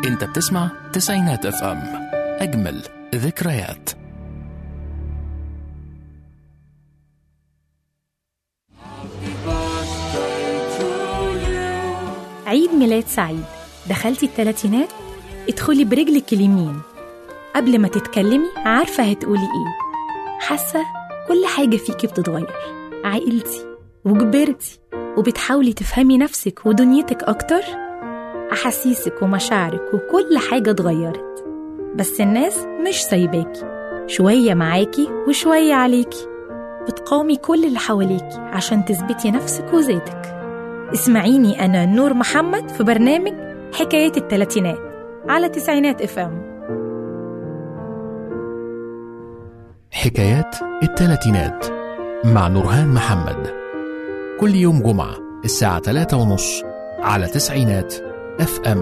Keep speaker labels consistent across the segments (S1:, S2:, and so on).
S1: انت بتسمع تسعينات اف ام اجمل ذكريات
S2: عيد ميلاد سعيد دخلتي التلاتينات ادخلي برجلك اليمين قبل ما تتكلمي عارفة هتقولي ايه حاسة كل حاجة فيكي بتتغير عقلتي وكبرتي وبتحاولي تفهمي نفسك ودنيتك أكتر أحاسيسك ومشاعرك وكل حاجة اتغيرت بس الناس مش سايباكي شوية معاكي وشوية عليكي بتقاومي كل اللي حواليكي عشان تثبتي نفسك وذاتك اسمعيني أنا نور محمد في برنامج حكايات التلاتينات على تسعينات اف ام
S1: حكايات التلاتينات مع نورهان محمد كل يوم جمعة الساعة 3 ونص على تسعينات اف ام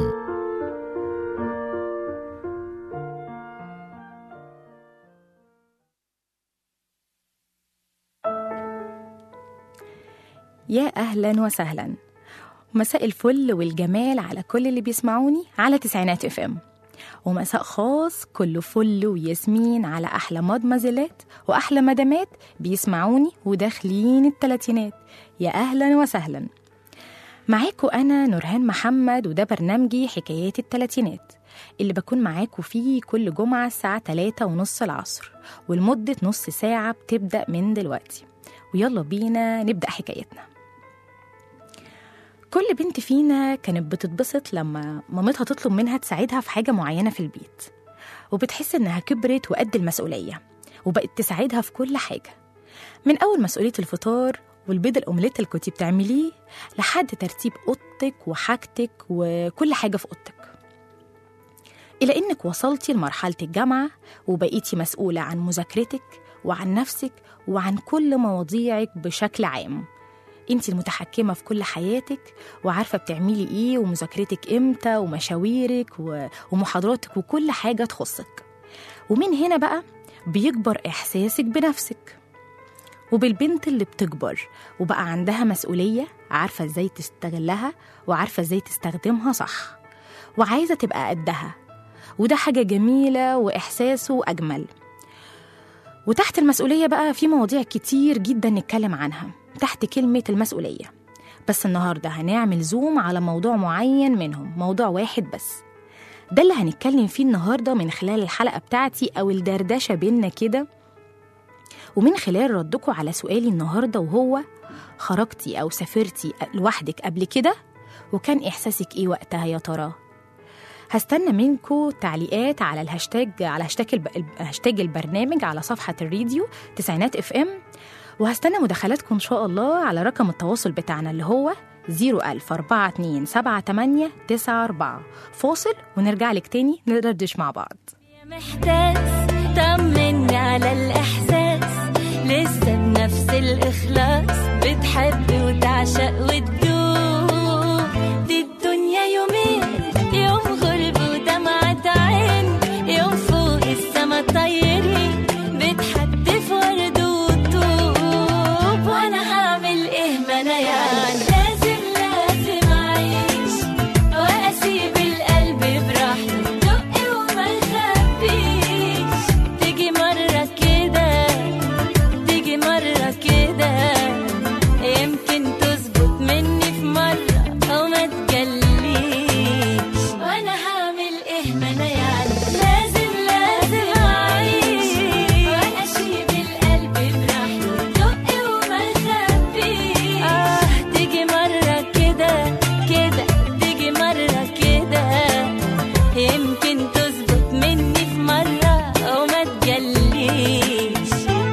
S2: يا أهلا وسهلا مساء الفل والجمال على كل اللي بيسمعوني على تسعينات اف ام ومساء خاص كله فل وياسمين على أحلى مدمزلات وأحلى مدامات بيسمعوني وداخلين التلاتينات يا أهلا وسهلا معاكم أنا نورهان محمد وده برنامجي حكايات التلاتينات اللي بكون معاكم فيه كل جمعة الساعة 3 ونص العصر ولمدة نص ساعة بتبدأ من دلوقتي ويلا بينا نبدأ حكايتنا كل بنت فينا كانت بتتبسط لما مامتها تطلب منها تساعدها في حاجة معينة في البيت وبتحس إنها كبرت وقد المسؤولية وبقت تساعدها في كل حاجة من أول مسؤولية الفطار والبيض الأومليت اللي كنتي بتعمليه لحد ترتيب أوضتك وحاجتك وكل حاجة في أوضتك إلى إنك وصلتي لمرحلة الجامعة وبقيتي مسؤولة عن مذاكرتك وعن نفسك وعن كل مواضيعك بشكل عام انت المتحكمة في كل حياتك وعارفة بتعملي ايه ومذاكرتك امتى ومشاويرك و- ومحاضراتك وكل حاجة تخصك ومن هنا بقى بيكبر إحساسك بنفسك وبالبنت اللي بتكبر وبقى عندها مسؤولية عارفة ازاي تستغلها وعارفة ازاي تستخدمها صح وعايزة تبقى قدها وده حاجة جميلة وإحساسه أجمل وتحت المسؤولية بقى في مواضيع كتير جدا نتكلم عنها تحت كلمة المسؤولية بس النهاردة هنعمل زوم على موضوع معين منهم موضوع واحد بس ده اللي هنتكلم فيه النهاردة من خلال الحلقة بتاعتي أو الدردشة بينا كده ومن خلال ردكم على سؤالي النهاردة وهو خرجتي أو سافرتي لوحدك قبل كده وكان إحساسك إيه وقتها يا ترى؟ هستنى منكم تعليقات على الهاشتاج على هاشتاج الب... هاشتاج البرنامج على صفحة الراديو تسعينات اف ام وهستنى مداخلاتكم إن شاء الله على رقم التواصل بتاعنا اللي هو 01042 فاصل ونرجع لك تاني ندردش مع بعض
S3: يا محتاس طمني على الإحساس لسه بنفس الإخلاص بتحب وتعشق وتدوب دي الدنيا يومين يوم غرب ودمعة عين يوم فوق السما طايرين بتحدف ورد وطوب وأنا هعمل إيه ما أنا يعني لازم لازم أعيش واسيب القلب براحته دق وما يخبيش تيجي مره كده تيجي مره كده يمكن تظبط مني في مره او ما تجليش وانا هعمل ايه ما انا يعني لازم لازم اعيش واسيب القلب براحته دق وما يخبيش اه تيجي مره كده كده تيجي مرة كده يمكن تظبط مني في مرة أو ما تجليش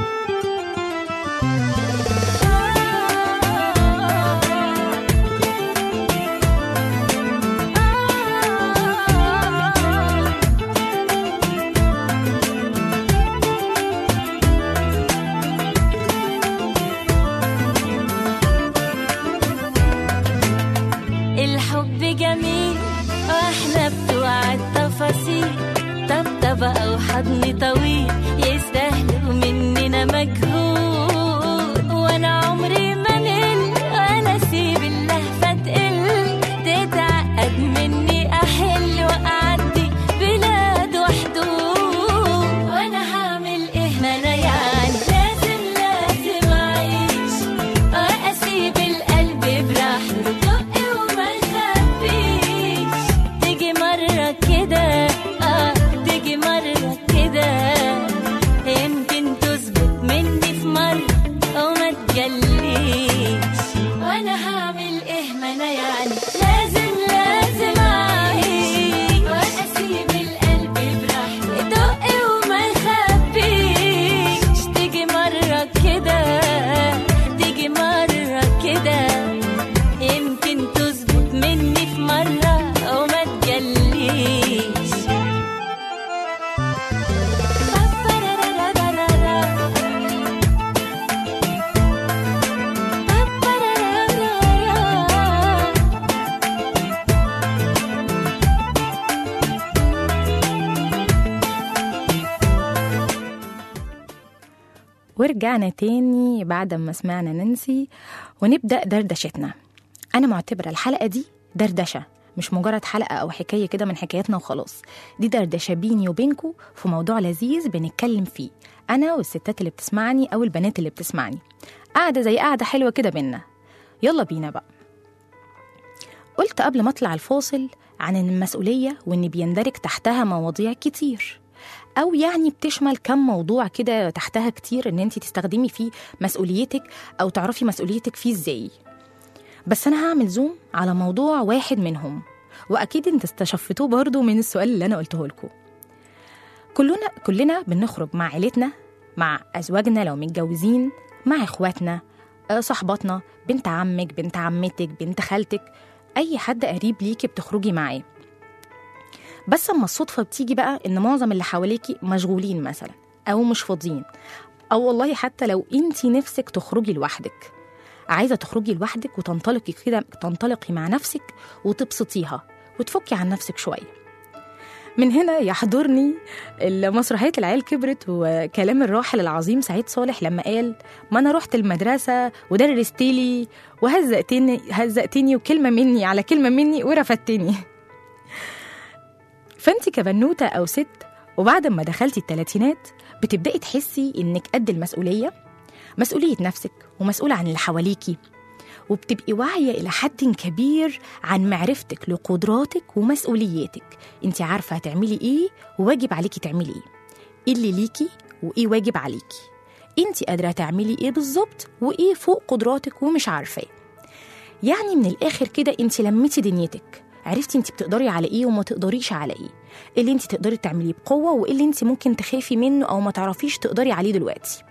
S3: الحب جميل واحنا بتوع التفاصيل طبطبة او حضن طويل يستاهلوا مننا مجهود وانا عمري ما مل وانا اسيب اللهفة تقل تتعقد مني احل واعدي اعمل ايه ما انا يعني لازم لازم اعيش واسيب القلب براحته يدق وما يخبيش تيجي مرة كده تيجي مرة كده يمكن تظبط مني في مرة او ما تجليش
S2: ورجعنا تاني بعد ما سمعنا نانسي ونبدأ دردشتنا أنا معتبرة الحلقة دي دردشة مش مجرد حلقة أو حكاية كده من حكاياتنا وخلاص دي دردشة بيني وبينكو في موضوع لذيذ بنتكلم فيه أنا والستات اللي بتسمعني أو البنات اللي بتسمعني قاعدة زي قاعدة حلوة كده بينا يلا بينا بقى قلت قبل ما أطلع الفاصل عن المسؤولية وإن بيندرج تحتها مواضيع كتير أو يعني بتشمل كم موضوع كده تحتها كتير إن أنت تستخدمي فيه مسؤوليتك أو تعرفي مسؤوليتك فيه إزاي بس أنا هعمل زوم على موضوع واحد منهم وأكيد أنت استشفتوه برضو من السؤال اللي أنا قلته لكم كلنا كلنا بنخرج مع عيلتنا مع أزواجنا لو متجوزين مع إخواتنا آه، صاحباتنا بنت عمك بنت عمتك بنت خالتك أي حد قريب ليكي بتخرجي معاه بس اما الصدفه بتيجي بقى ان معظم اللي حواليكي مشغولين مثلا او مش فاضيين او والله حتى لو انت نفسك تخرجي لوحدك عايزه تخرجي لوحدك وتنطلقي كده تنطلقي مع نفسك وتبسطيها وتفكي عن نفسك شويه من هنا يحضرني مسرحية العيال كبرت وكلام الراحل العظيم سعيد صالح لما قال ما أنا رحت المدرسة ودرستلي وهزقتني هزقتني وكلمة مني على كلمة مني ورفدتني فانت كبنوته او ست وبعد ما دخلتي الثلاثينات بتبداي تحسي انك قد المسؤوليه مسؤوليه نفسك ومسؤوله عن اللي حواليكي وبتبقي واعيه الى حد كبير عن معرفتك لقدراتك ومسؤولياتك انت عارفه هتعملي ايه وواجب عليكي تعملي ايه ايه اللي ليكي وايه واجب عليكي انت قادره تعملي ايه بالظبط وايه فوق قدراتك ومش عارفاه يعني من الاخر كده انت لميتي دنيتك عرفتي انت بتقدري على ايه وما تقدريش على ايه ايه اللي انت تقدري تعمليه بقوه وايه اللي انت ممكن تخافي منه او ما تعرفيش تقدري عليه دلوقتي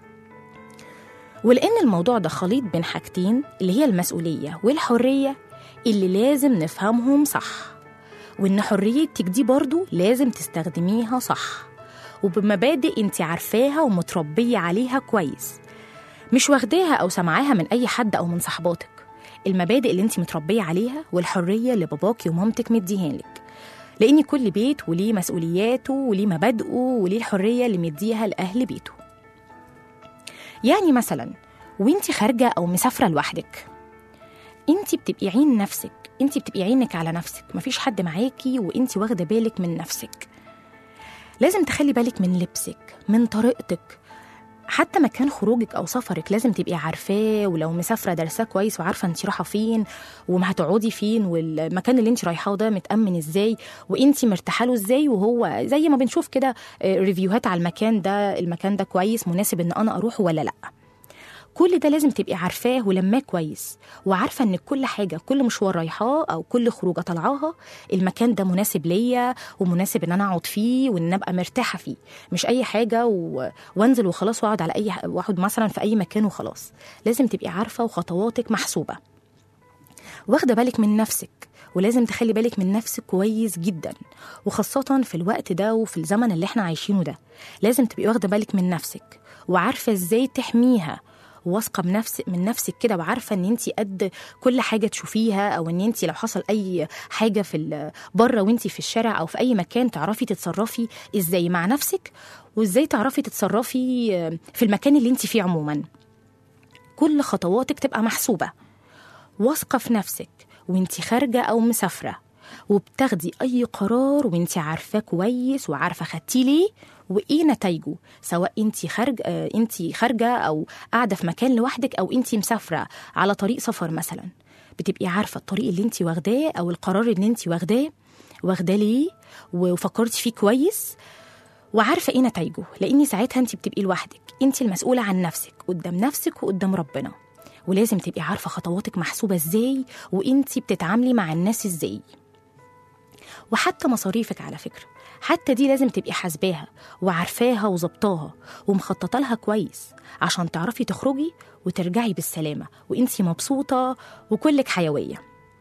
S2: ولان الموضوع ده خليط بين حاجتين اللي هي المسؤوليه والحريه اللي لازم نفهمهم صح وان حريتك دي برضو لازم تستخدميها صح وبمبادئ انت عارفاها ومتربيه عليها كويس مش واخداها او سمعاها من اي حد او من صحباتك المبادئ اللي انت متربيه عليها والحريه اللي باباكي ومامتك مديها لك لان كل بيت وليه مسؤولياته وليه مبادئه وليه الحريه اللي مديها لاهل بيته يعني مثلا وانت خارجه او مسافره لوحدك انت بتبقي عين نفسك انت بتبقي عينك على نفسك مفيش حد معاكي وانت واخده بالك من نفسك لازم تخلي بالك من لبسك من طريقتك حتى مكان خروجك او سفرك لازم تبقي عارفاه ولو مسافره دارساه كويس وعارفه انت رايحه فين وما هتقعدي فين والمكان اللي انت رايحاه ده متامن ازاي وانت مرتاحه له ازاي وهو زي ما بنشوف كده آه، ريفيوهات على المكان ده المكان ده كويس مناسب ان انا اروح ولا لا كل ده لازم تبقي عارفاه ولماه كويس وعارفه ان كل حاجه كل مشوار رايحاه او كل خروجه طالعاها المكان ده مناسب ليا ومناسب ان انا اقعد فيه وان ابقى مرتاحه فيه مش اي حاجه و... وانزل وخلاص واقعد على اي واقعد مثلا في اي مكان وخلاص لازم تبقي عارفه وخطواتك محسوبه واخده بالك من نفسك ولازم تخلي بالك من نفسك كويس جدا وخاصة في الوقت ده وفي الزمن اللي احنا عايشينه ده لازم تبقي واخدة بالك من نفسك وعارفة ازاي تحميها واثقه بنفس من نفسك كده وعارفه ان انت قد كل حاجه تشوفيها او ان انت لو حصل اي حاجه في ال- بره وانت في الشارع او في اي مكان تعرفي تتصرفي ازاي مع نفسك وازاي تعرفي تتصرفي في المكان اللي انت فيه عموما كل خطواتك تبقى محسوبه واثقه في نفسك وانت خارجه او مسافره وبتاخدي اي قرار وانت عارفاه كويس وعارفه خدتيه ليه وايه نتائجه سواء انت خارج آه، انت خارجه او قاعده في مكان لوحدك او انت مسافره على طريق سفر مثلا بتبقي عارفه الطريق اللي انت واخداه او القرار اللي انت واخداه واخداه ليه وفكرتي فيه كويس وعارفه ايه نتائجه لان ساعتها انت بتبقي لوحدك انت المسؤوله عن نفسك قدام نفسك وقدام ربنا ولازم تبقي عارفة خطواتك محسوبة ازاي وانتي بتتعاملي مع الناس ازاي وحتى مصاريفك على فكرة حتى دي لازم تبقي حاسباها وعارفاها وظبطاها ومخططة لها كويس عشان تعرفي تخرجي وترجعي بالسلامة وانتي مبسوطة وكلك حيوية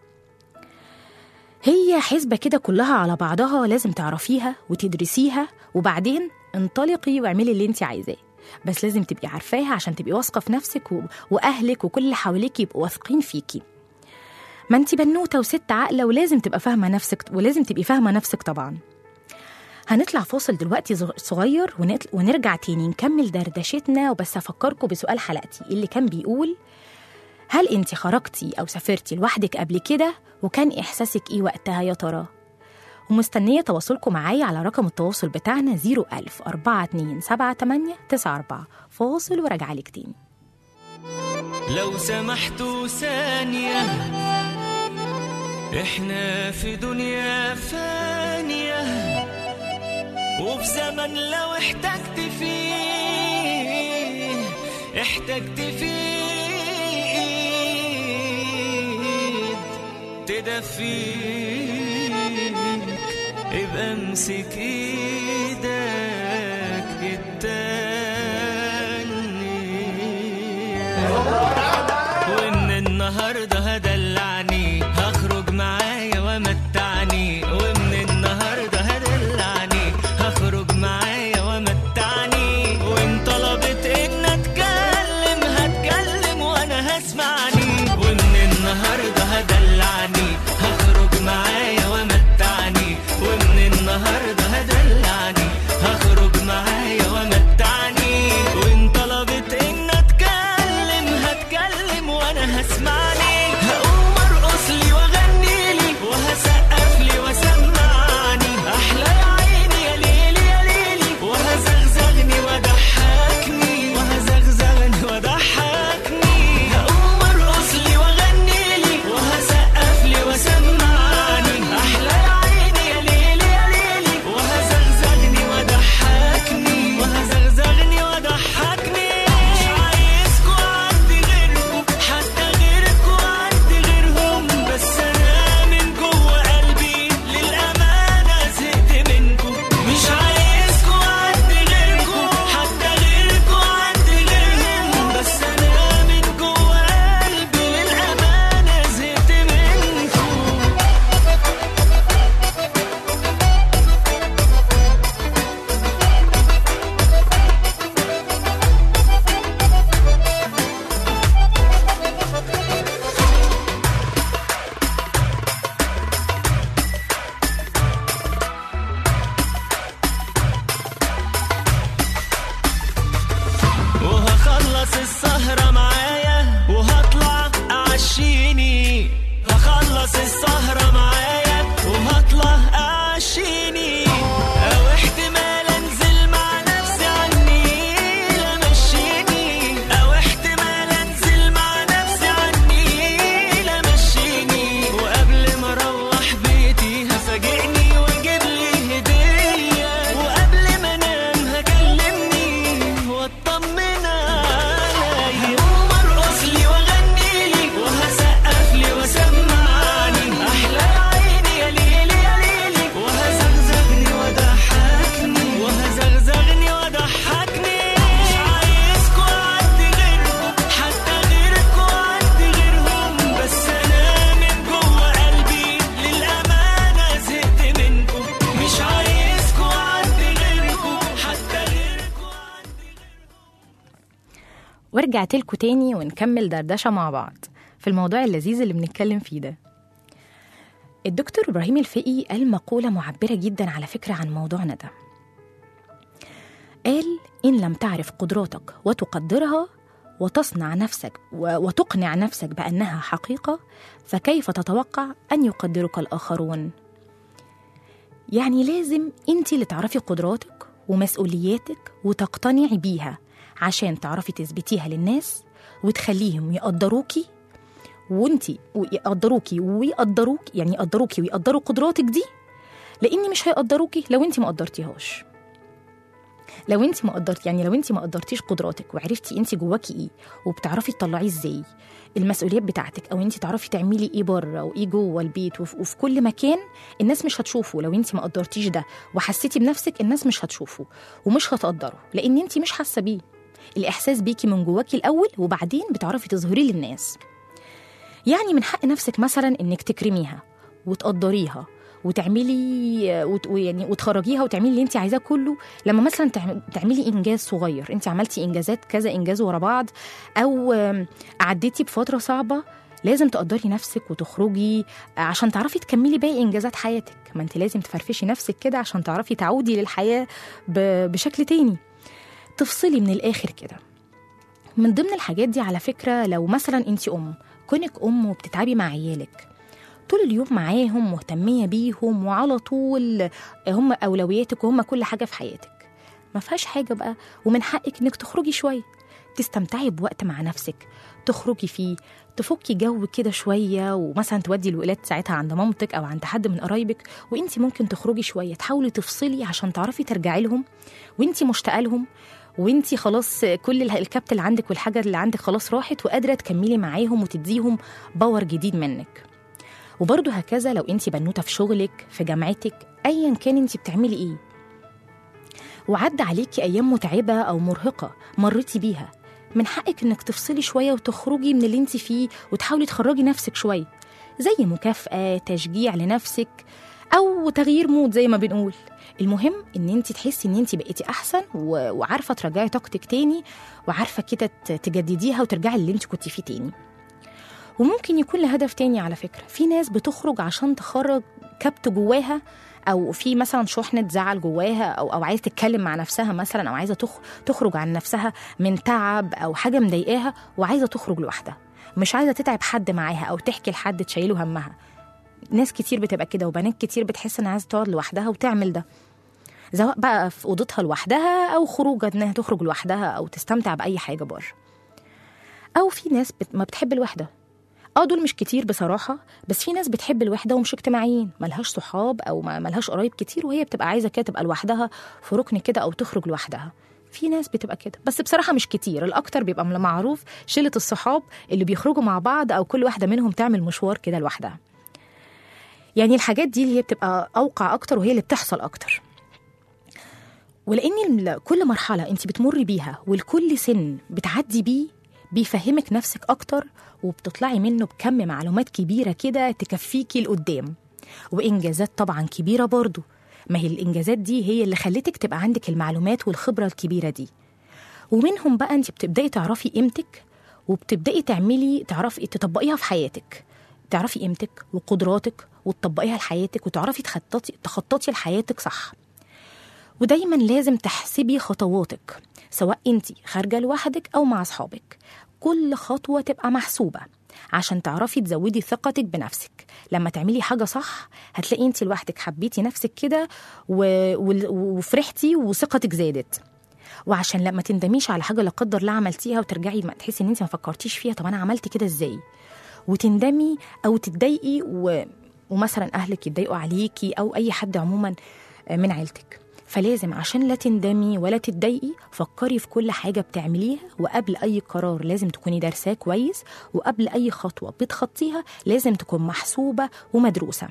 S2: هي حسبة كده كلها على بعضها لازم تعرفيها وتدرسيها وبعدين انطلقي واعملي اللي انت عايزاه بس لازم تبقي عارفاها عشان تبقي واثقة في نفسك و... وأهلك وكل اللي حواليك يبقوا واثقين فيكي ما انت بنوتة وست عاقلة ولازم تبقى فاهمة نفسك ولازم تبقي فاهمة نفسك طبعا هنطلع فاصل دلوقتي صغ- صغير ونطل... ونرجع تاني نكمل دردشتنا وبس أفكركم بسؤال حلقتي اللي كان بيقول هل انت خرجتي أو سافرتي لوحدك قبل كده وكان إحساسك إيه وقتها يا ترى؟ ومستنية تواصلكم معايا على رقم التواصل بتاعنا 01000 4278 94 فاصل وراجعة لك تاني
S4: لو سمحتوا ثانية احنا في دنيا فانية وفي زمن لو احتجت فيه احتجت فيه ايد تدفيك ابقى امسك ايدك التانية وان النهارده هدلعني هخرج معايا ومتعني وان النهارده هدلعني هخرج معايا ومتعني وان طلبت ان اتكلم هتكلم وانا هسمعني وان النهارده هدلعني هخرج معايا ومتعني وان النهارده هدلعني هخرج معايا ومتعني وان طلبت ان اتكلم هتكلم وانا هسمعني هقوم ارقص لي واغني لي وهسقف لي وسمعني احلى يا عيني يا ليلي يا ليلي وهزغزغني وضحكني وهزغزغني وضحكني هقوم ارقص لي واغني لي وهسقف لي وسمعني احلى يا عيني يا ليلي يا ليلي وهزغزغني وضحكني وهزغزغني وضحكني مش عايزكوا عندي غيركم حتى غيركوا عندي غيرهم بس انا من جوه قلبي للامانه زهقت منكم مش عايزكوا عندي غيركم حتى غيركوا عندي غيرهم بس انا من جوه قلبي للامانه زهقت منكم وهخلص السهرة معايا وهطلع أعشيني هخلص السهرة معايا وهطلع أعشيني أو احتمال أنزل مع نفسي عني لمشيني أو احتمال أنزل مع نفسي عني لمشيني وقبل ما أروح بيتي هفاجئني وأجيب لي هدية وقبل ما أنام هكلمني واطمن عليا هقوم ارقص لي واغني لي وهسقف لي وسمعني احلى يا عيني يا ليلي يا ليلي وهزغزغني وضحكني وهزغزغني وضحكني مش عايزكوا عندي غيركم حتى غيركوا عندي غيرهم بس انا من جوه قلبي للامانه زهقت منكم مش عايزكوا عندي غيركم حتى غيركوا عندي
S2: ورجعت لكم تاني ونكمل دردشة مع بعض في الموضوع اللذيذ اللي بنتكلم فيه ده الدكتور إبراهيم الفقي قال مقولة معبرة جدا على فكرة عن موضوعنا ده قال إن لم تعرف قدراتك وتقدرها وتصنع نفسك و- وتقنع نفسك بأنها حقيقة فكيف تتوقع أن يقدرك الآخرون؟ يعني لازم انت اللي تعرفي قدراتك ومسؤولياتك وتقتنعي بيها عشان تعرفي تثبتيها للناس وتخليهم يقدروكي وانتي ويقدروكي ويقدروك يعني يقدروكي ويقدروا قدراتك دي لاني مش هيقدروكي لو انتي ما قدرتيهاش لو انت ما قدرت يعني لو انت ما قدرتيش قدراتك وعرفتي انت جواكي ايه وبتعرفي تطلعيه ازاي المسؤوليات بتاعتك او انت تعرفي تعملي ايه بره وايه جوه البيت وف- وفي كل مكان الناس مش هتشوفه لو انت ما قدرتيش ده وحسيتي بنفسك الناس مش هتشوفه ومش هتقدره لان انت مش حاسه بيه الاحساس بيكي من جواكي الاول وبعدين بتعرفي تظهريه للناس يعني من حق نفسك مثلا انك تكرميها وتقدريها وتعملي وت- ويعني وتخرجيها وتعملي اللي انت عايزاه كله لما مثلا تعم- تعملي انجاز صغير انت عملتي انجازات كذا انجاز ورا بعض او آم، عديتي بفتره صعبه لازم تقدري نفسك وتخرجي عشان تعرفي تكملي باقي انجازات حياتك ما انت لازم تفرفشي نفسك كده عشان تعرفي تعودي للحياه ب- بشكل تاني تفصلي من الاخر كده من ضمن الحاجات دي على فكره لو مثلا انت ام كونك ام وبتتعبي مع عيالك طول اليوم معاهم مهتميه بيهم وعلى طول هم اولوياتك وهم كل حاجه في حياتك ما فيهاش حاجه بقى ومن حقك انك تخرجي شويه تستمتعي بوقت مع نفسك تخرجي فيه تفكي جو كده شويه ومثلا تودي الولاد ساعتها عند مامتك او عند حد من قرايبك وانت ممكن تخرجي شويه تحاولي تفصلي عشان تعرفي ترجعي لهم وانت مشتاقه لهم وانت خلاص كل ال- الكبت اللي عندك والحاجه اللي عندك خلاص راحت وقادره تكملي معاهم وتديهم باور جديد منك وبرضه هكذا لو انت بنوته في شغلك في جامعتك ايا كان انت بتعملي ايه وعدى عليكي ايام متعبه او مرهقه مريتي بيها من حقك انك تفصلي شويه وتخرجي من اللي انت فيه وتحاولي تخرجي نفسك شويه زي مكافاه تشجيع لنفسك او تغيير مود زي ما بنقول المهم ان انت تحسي ان انت بقيتي احسن و- وعارفه ترجعي طاقتك تاني وعارفه كده ت- تجدديها وترجعي اللي انت كنتي فيه تاني وممكن يكون لهدف تاني على فكرة في ناس بتخرج عشان تخرج كبت جواها أو في مثلا شحنة زعل جواها أو أو عايزة تتكلم مع نفسها مثلا أو عايزة تخ- تخرج عن نفسها من تعب أو حاجة مضايقاها وعايزة تخرج لوحدها مش عايزة تتعب حد معاها أو تحكي لحد تشيله همها ناس كتير بتبقى كده وبنات كتير بتحس إنها عايزة تقعد لوحدها وتعمل ده سواء بقى في أوضتها لوحدها أو خروجة إنها تخرج لوحدها أو تستمتع بأي حاجة بره أو في ناس بت... ما بتحب الوحدة اه دول مش كتير بصراحه بس في ناس بتحب الوحده ومش اجتماعيين ملهاش صحاب او ما- ملهاش قرايب كتير وهي بتبقى عايزه كده تبقى لوحدها في ركن كده او تخرج لوحدها في ناس بتبقى كده بس بصراحه مش كتير الاكتر بيبقى معروف شله الصحاب اللي بيخرجوا مع بعض او كل واحده منهم تعمل مشوار كده لوحدها يعني الحاجات دي اللي هي بتبقى اوقع اكتر وهي اللي بتحصل اكتر ولان ال- كل مرحله انت بتمري بيها والكل سن بتعدي بيه بيفهمك نفسك اكتر وبتطلعي منه بكم معلومات كبيره كده تكفيكي لقدام وانجازات طبعا كبيره برضو ما هي الانجازات دي هي اللي خلتك تبقى عندك المعلومات والخبره الكبيره دي ومنهم بقى انت بتبداي تعرفي قيمتك وبتبداي تعملي تعرفي تطبقيها في حياتك تعرفي قيمتك وقدراتك وتطبقيها لحياتك وتعرفي تخططي تخططي لحياتك صح ودايما لازم تحسبي خطواتك سواء انت خارجه لوحدك او مع اصحابك كل خطوه تبقى محسوبه عشان تعرفي تزودي ثقتك بنفسك لما تعملي حاجه صح هتلاقي انت لوحدك حبيتي نفسك كده و... و... وفرحتي وثقتك زادت وعشان لما تندميش على حاجه لا قدر الله عملتيها وترجعي ما تحسي ان انت ما فكرتيش فيها طب انا عملت كده ازاي وتندمي او تتضايقي و... ومثلا اهلك يتضايقوا عليكي او اي حد عموما من عيلتك فلازم عشان لا تندمي ولا تتضايقي فكري في كل حاجه بتعمليها وقبل اي قرار لازم تكوني دارساه كويس وقبل اي خطوه بتخطيها لازم تكون محسوبه ومدروسه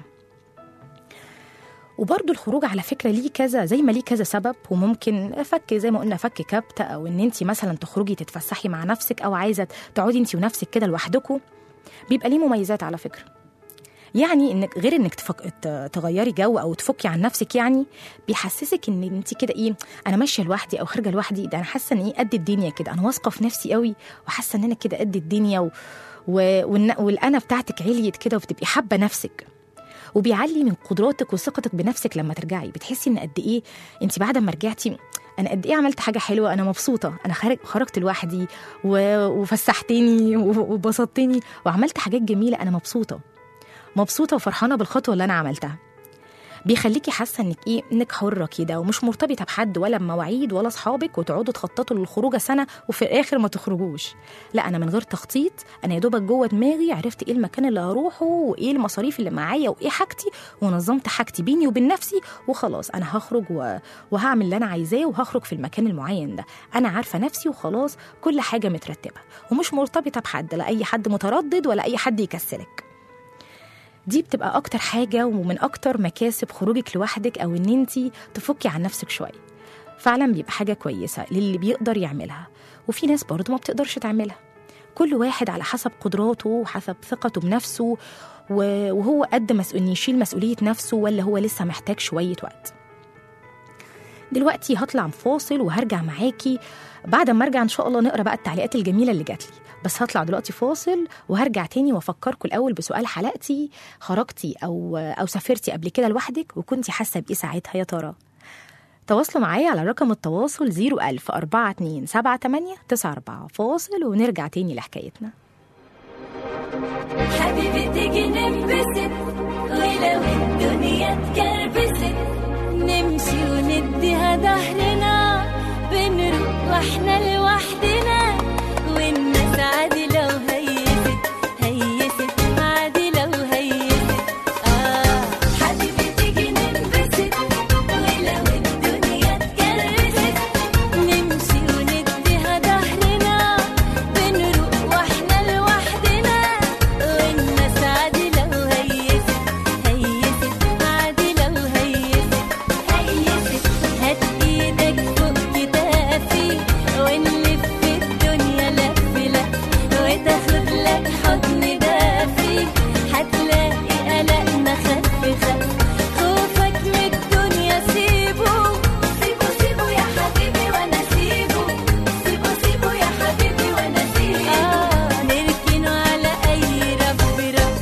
S2: وبرضه الخروج على فكره ليه كذا زي ما ليه كذا سبب وممكن فك زي ما قلنا فك كبت او ان انت مثلا تخرجي تتفسحي مع نفسك او عايزه تقعدي انت ونفسك كده لوحدكم بيبقى ليه مميزات على فكره يعني انك غير انك تفك... ت- تغيري جو او تفكي عن نفسك يعني بيحسسك ان انت كده ايه انا ماشيه لوحدي او خارجه لوحدي ده انا حاسه ان ايه قد الدنيا كده انا واثقه في نفسي قوي وحاسه ان انا كده قد الدنيا و... و... والن... والانا بتاعتك عليت كده وبتبقي حابه نفسك وبيعلي من قدراتك وثقتك بنفسك لما ترجعي بتحسي ان قد ايه انت بعد ما رجعتي انا قد ايه عملت حاجه حلوه انا مبسوطه انا خارج خرجت لوحدي و... وفسحتني و- وبسطتني وعملت حاجات جميله انا مبسوطه مبسوطه وفرحانه بالخطوه اللي انا عملتها بيخليكي حاسه انك ايه انك حره كده ومش مرتبطه بحد ولا بمواعيد ولا اصحابك وتقعدوا تخططوا للخروجه سنه وفي الاخر ما تخرجوش لا انا من غير تخطيط انا يا دوبك جوه دماغي عرفت ايه المكان اللي هروحه وايه المصاريف اللي معايا وايه حاجتي ونظمت حاجتي بيني وبين نفسي وخلاص انا هخرج و... وهعمل اللي انا عايزاه وهخرج في المكان المعين ده انا عارفه نفسي وخلاص كل حاجه مترتبه ومش مرتبطه بحد لا اي حد متردد ولا اي حد يكسلك دي بتبقى اكتر حاجه ومن اكتر مكاسب خروجك لوحدك او ان انت تفكي عن نفسك شويه فعلا بيبقى حاجه كويسه للي بيقدر يعملها وفي ناس برضه ما بتقدرش تعملها كل واحد على حسب قدراته وحسب ثقته بنفسه و- وهو قد مسؤول إن يشيل مسؤوليه نفسه ولا هو لسه محتاج شويه وقت دلوقتي هطلع فاصل وهرجع معاكي بعد ما ارجع ان شاء الله نقرا بقى التعليقات الجميله اللي جات لي بس هطلع دلوقتي فاصل وهرجع تاني وافكركم الاول بسؤال حلقتي خرجتي او او سافرتي قبل كده لوحدك وكنتي حاسه بايه ساعتها يا ترى تواصلوا معايا على رقم التواصل 01000 42 78 94 فاصل ونرجع تاني لحكايتنا
S3: حبيبي تيجي ننبسط ولو الدنيا اتكربست نمشي ونديها ظهرنا بنروح واحنا لوحدنا والناس عادي لو هيست هيست عادي لو هيست آه حبيبي تيجي ننبسط ولو الدنيا اتكربست نمشي ونديها ظهرنا بنروح واحنا لوحدنا والناس عادي لو هيست هيست عادي لو هيست هيست هات ايدك فوق كتافي ونلف الدنيا لف لف وتاخد لك حضن دافي هتلاقي قلقنا خف خف خوفك من الدنيا سيبه سيبه سيبه يا حبيبي وانا سيبه سيبه سيبه يا حبيبي وانا سيبه آه نركنه على اي رف رف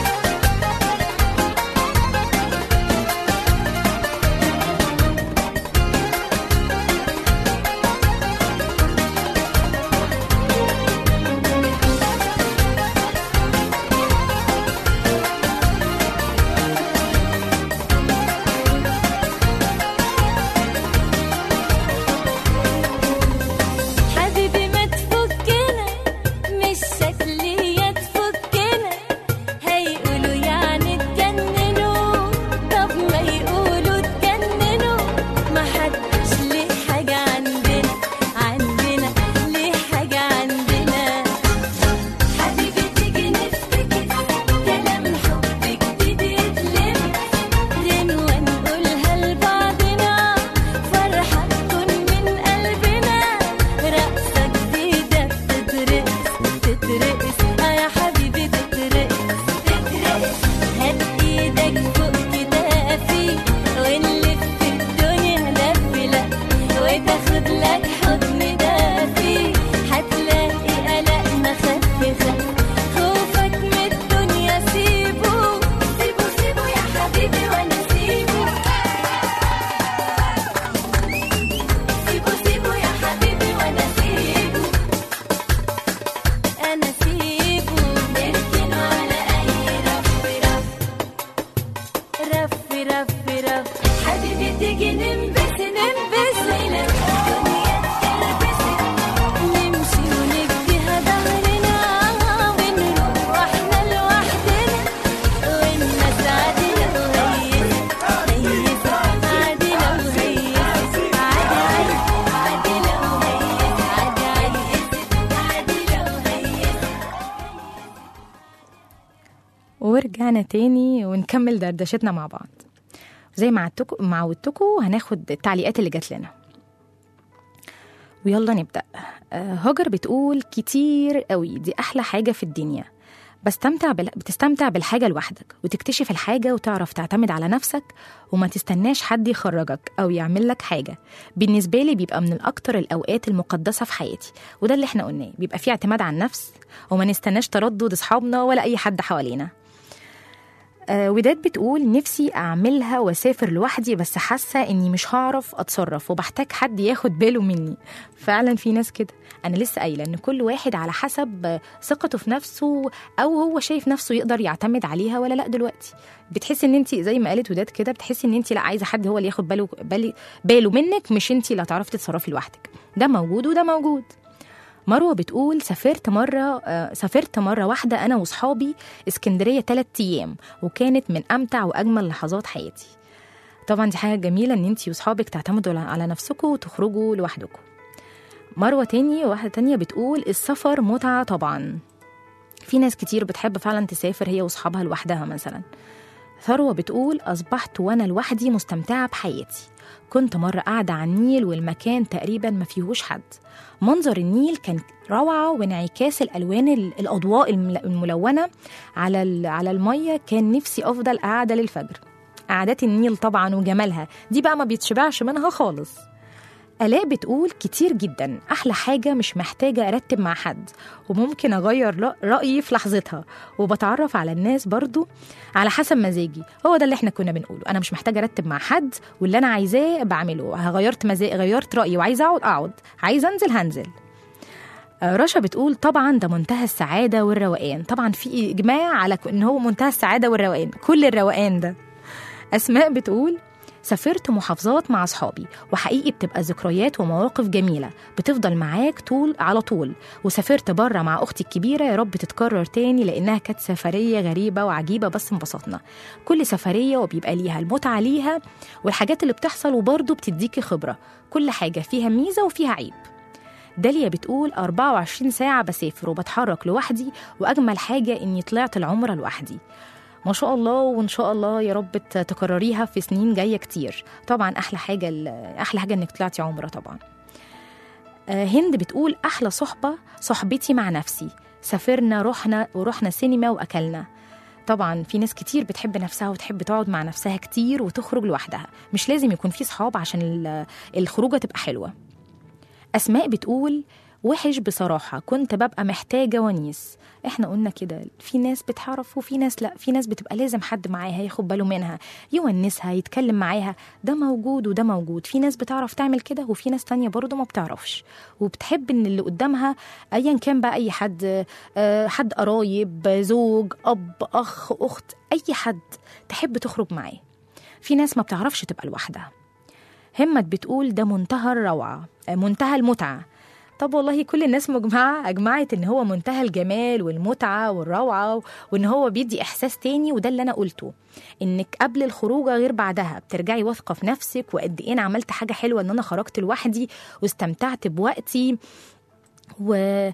S3: حبيبي ما تفكنا مش شكلية تفكنا هيقولوا يعني اتجننوا طب ما يقولوا اتجننوا ما حدش ليه حاجة عندنا عندنا ليه حاجة عندنا حبيبي تيجي نفتكر كلام حب جديد يتلم غنوة نقولها لبعضنا فرحة تكون من قلبنا رقصة جديدة بتترقص تترقص اه يا حبيبي تترقص تترقص هات ايدك فوق كتافي ونلف الدنيا لف لف وتاخد لك حضن دافي هتلاقي قلقنا خف خف خوفك من الدنيا سيبه سيبه سيبه يا حبيبي وانا سيبه سيبه سيبه يا حبيبي وانا سيبه انا سيبه نركنه على اي رف رف رف رف رف حبيبي تيجي ننبس ننبس ليلة الدنيا اتكربست نمشي ونديها ظهرنا ونروح واحنا لوحدنا والناس عادي لو هيست هيست عادي لو هيست عادي عادي لو هيست عادي عادي لو هيست
S2: ورجعنا تاني ونكمل دردشتنا مع بعض زي ما عدتكم ما عودتكم هناخد التعليقات اللي جات لنا ويلا نبدأ آه، هاجر بتقول كتير قوي دي أحلى حاجة في الدنيا بستمتع بال... بتستمتع بالحاجة لوحدك وتكتشف الحاجة وتعرف تعتمد على نفسك وما تستناش حد يخرجك أو يعمل لك حاجة بالنسبة لي بيبقى من الأكتر الأوقات المقدسة في حياتي وده اللي احنا قلناه بيبقى فيه اعتماد على النفس وما نستناش تردد أصحابنا ولا أي حد حوالينا آه وداد بتقول نفسي أعملها وأسافر لوحدي بس حاسة إني مش هعرف أتصرف وبحتاج حد ياخد باله مني فعلا في ناس كده أنا لسه قايلة إن كل واحد على حسب آه، ثقته في نفسه أو هو شايف نفسه يقدر يعتمد عليها ولا لأ دلوقتي بتحسي إن أنت زي ما قالت وداد كده بتحسي إن أنت لا عايزة حد هو اللي ياخد باله بالي باله منك مش أنت اللي هتعرفي تتصرفي لوحدك ده موجود وده موجود مروه بتقول سافرت مره آه، سافرت مره واحده انا واصحابي اسكندريه ثلاث ايام وكانت من امتع واجمل لحظات حياتي طبعا دي حاجه جميله ان انتي واصحابك تعتمدوا على- على نفسكم وتخرجوا لوحدكم مروه تاني واحده تانية بتقول السفر متعه طبعا في ناس كتير بتحب فعلا تسافر هي واصحابها لوحدها مثلا ثروة بتقول أصبحت وأنا لوحدي مستمتعة بحياتي كنت مرة قاعدة على النيل والمكان تقريبا ما فيهوش حد منظر النيل كان روعة وانعكاس الألوان ال- الأضواء المل- الملونة على ال- على المية كان نفسي أفضل قاعدة للفجر قعدات النيل طبعا وجمالها دي بقى ما بيتشبعش منها خالص آلاء بتقول كتير جدا أحلى حاجة مش محتاجة أرتب مع حد وممكن أغير رأ- رأيي في لحظتها وبتعرف على الناس برضو على حسب مزاجي هو ده اللي احنا كنا بنقوله أنا مش محتاجة أرتب مع حد واللي أنا عايزاه بعمله غيرت مزاج غيرت رأيي وعايزة أقعد أقعد عايزة أنزل هنزل آه، رشا بتقول طبعا ده منتهى السعادة والروقان طبعا في إجماع على ك- إن هو منتهى السعادة والروقان كل الروقان ده أسماء بتقول سافرت محافظات مع أصحابي وحقيقي بتبقى ذكريات ومواقف جميلة بتفضل معاك طول على طول وسافرت بره مع أختي الكبيرة يا رب تتكرر تاني لأنها كانت سفرية غريبة وعجيبة بس انبسطنا كل سفرية وبيبقى ليها المتعة ليها والحاجات اللي بتحصل وبرضه بتديكي خبرة كل حاجة فيها ميزة وفيها عيب داليا بتقول 24 ساعة بسافر وبتحرك لوحدي وأجمل حاجة إني طلعت العمرة لوحدي ما شاء الله وان شاء الله يا رب ت- تكرريها في سنين جايه كتير طبعا احلى حاجه ال- احلى حاجه انك طلعتي عمره طبعا آه، هند بتقول احلى صحبه صحبتي مع نفسي سافرنا رحنا ورحنا سينما واكلنا طبعا في ناس كتير بتحب نفسها وتحب تقعد مع نفسها كتير وتخرج لوحدها مش لازم يكون في صحاب عشان ال- الخروجه تبقى حلوه أسماء بتقول وحش بصراحة كنت ببقى محتاجة ونيس احنا قلنا كده في ناس بتعرف وفي ناس لا في ناس بتبقى لازم حد معاها ياخد باله منها يونسها يتكلم معاها ده موجود وده موجود في ناس بتعرف تعمل كده وفي ناس تانية برضه ما بتعرفش وبتحب ان اللي قدامها ايا كان بقى اي حد آه، حد قرايب زوج اب اخ اخت اي حد تحب تخرج معاه في ناس ما بتعرفش تبقى لوحدها همت بتقول ده منتهى الروعة آه، منتهى المتعة طب والله كل الناس مجمعة أجمعت إن هو منتهى الجمال والمتعة والروعة وإن هو بيدي إحساس تاني وده اللي أنا قلته إنك قبل الخروجة غير بعدها بترجعي واثقة في نفسك وقد إيه أنا عملت حاجة حلوة إن أنا خرجت لوحدي واستمتعت بوقتي و...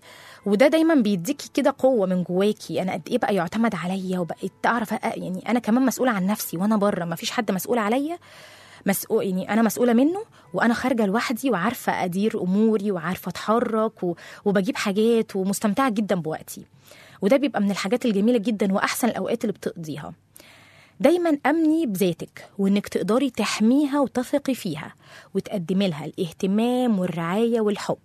S2: وده دايما بيديكي كده قوه من جواكي انا قد ايه بقى يعتمد عليا وبقيت اعرف أ- يعني انا كمان مسؤوله عن نفسي وانا بره ما فيش حد مسؤول عليا مسؤول يعني انا مسؤوله منه وانا خارجه لوحدي وعارفه ادير اموري وعارفه اتحرك و... وبجيب حاجات ومستمتعه جدا بوقتي وده بيبقى من الحاجات الجميله جدا واحسن الاوقات اللي بتقضيها دايما امني بذاتك وانك تقدري تحميها وتثقي فيها وتقدمي لها الاهتمام والرعايه والحب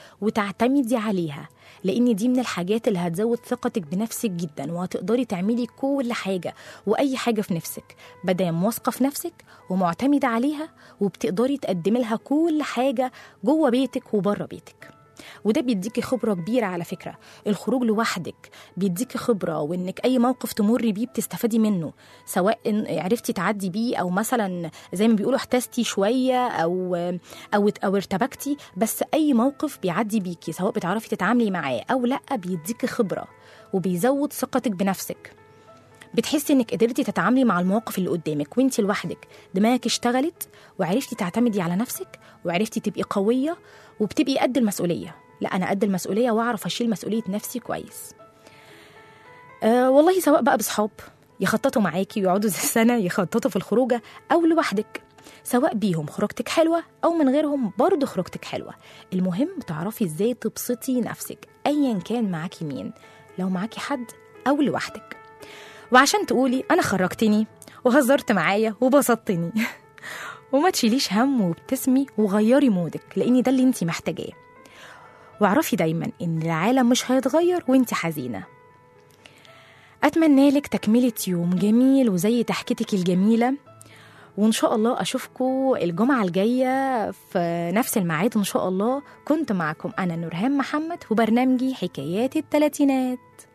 S2: وتعتمدي عليها لان دي من الحاجات اللي هتزود ثقتك بنفسك جدا وهتقدري تعملي كل حاجه واي حاجه في نفسك مادام واثقه في نفسك ومعتمده عليها وبتقدري تقدمي لها كل حاجه جوه بيتك وبره بيتك وده بيديكي خبرة كبيرة على فكرة الخروج لوحدك بيديكي خبرة وانك اي موقف تمري بيه بتستفادي منه سواء إن عرفتي تعدي بيه او مثلا زي ما بيقولوا احتستي شوية او او او ارتبكتي بس اي موقف بيعدي بيكي سواء بتعرفي تتعاملي معاه او لا بيديكي خبرة وبيزود ثقتك بنفسك بتحسي انك قدرتي تتعاملي مع المواقف اللي قدامك وانت لوحدك دماغك اشتغلت وعرفتي تعتمدي على نفسك وعرفتي تبقي قويه وبتبقي قد المسؤوليه لا انا قد المسؤوليه واعرف اشيل مسؤوليه نفسي كويس أه والله سواء بقى بصحاب يخططوا معاكي ويقعدوا زي السنه يخططوا في الخروجه او لوحدك سواء بيهم خروجتك حلوه او من غيرهم برضه خروجتك حلوه المهم تعرفي ازاي تبسطي نفسك ايا كان معاكي مين لو معاكي حد او لوحدك وعشان تقولي انا خرجتني وهزرت معايا وبسطتني وما تشيليش هم وابتسمي وغيري مودك لان ده اللي انت محتاجاه واعرفي دايما ان العالم مش هيتغير وانت حزينه أتمنى لك تكملة يوم جميل وزي ضحكتك الجميلة وإن شاء الله أشوفكم الجمعة الجاية في نفس الميعاد إن شاء الله كنت معكم أنا نورهان محمد وبرنامجي حكايات التلاتينات